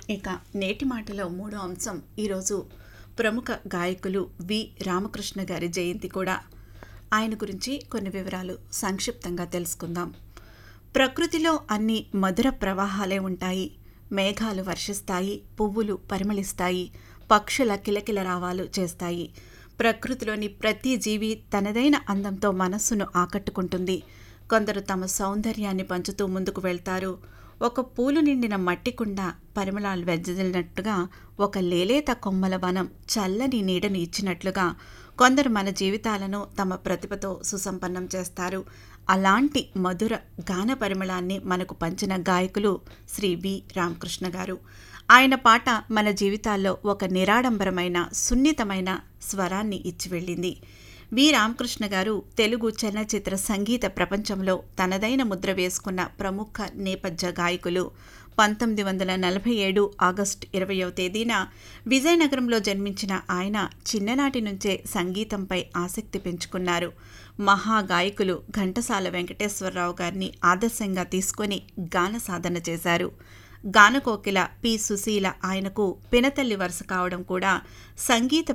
ఇక నేటి మాటలో మూడో అంశం ఈరోజు ప్రముఖ గాయకులు వి రామకృష్ణ గారి జయంతి కూడా ఆయన గురించి కొన్ని వివరాలు సంక్షిప్తంగా తెలుసుకుందాం ప్రకృతిలో అన్ని మధుర ప్రవాహాలే ఉంటాయి మేఘాలు వర్షిస్తాయి పువ్వులు పరిమళిస్తాయి పక్షుల కిలకిల రావాలు చేస్తాయి ప్రకృతిలోని ప్రతి జీవి తనదైన అందంతో మనస్సును ఆకట్టుకుంటుంది కొందరు తమ సౌందర్యాన్ని పంచుతూ ముందుకు వెళ్తారు ఒక పూలు నిండిన మట్టి కుండ పరిమళాలు వెజ్జదిలినట్టుగా ఒక లేలేత కొమ్మల వనం చల్లని నీడని ఇచ్చినట్లుగా కొందరు మన జీవితాలను తమ ప్రతిభతో సుసంపన్నం చేస్తారు అలాంటి మధుర గాన పరిమళాన్ని మనకు పంచిన గాయకులు శ్రీ వి రామకృష్ణ గారు ఆయన పాట మన జీవితాల్లో ఒక నిరాడంబరమైన సున్నితమైన స్వరాన్ని ఇచ్చి వెళ్ళింది వి రామకృష్ణ గారు తెలుగు చలనచిత్ర సంగీత ప్రపంచంలో తనదైన ముద్ర వేసుకున్న ప్రముఖ నేపథ్య గాయకులు పంతొమ్మిది వందల నలభై ఏడు ఆగస్టు ఇరవయవ తేదీన విజయనగరంలో జన్మించిన ఆయన చిన్ననాటి నుంచే సంగీతంపై ఆసక్తి పెంచుకున్నారు మహాగాయకులు ఘంటసాల వెంకటేశ్వరరావు గారిని ఆదర్శంగా తీసుకొని గాన సాధన చేశారు గానకోకిల పి సుశీల ఆయనకు పినతల్లి వరుస కావడం కూడా సంగీత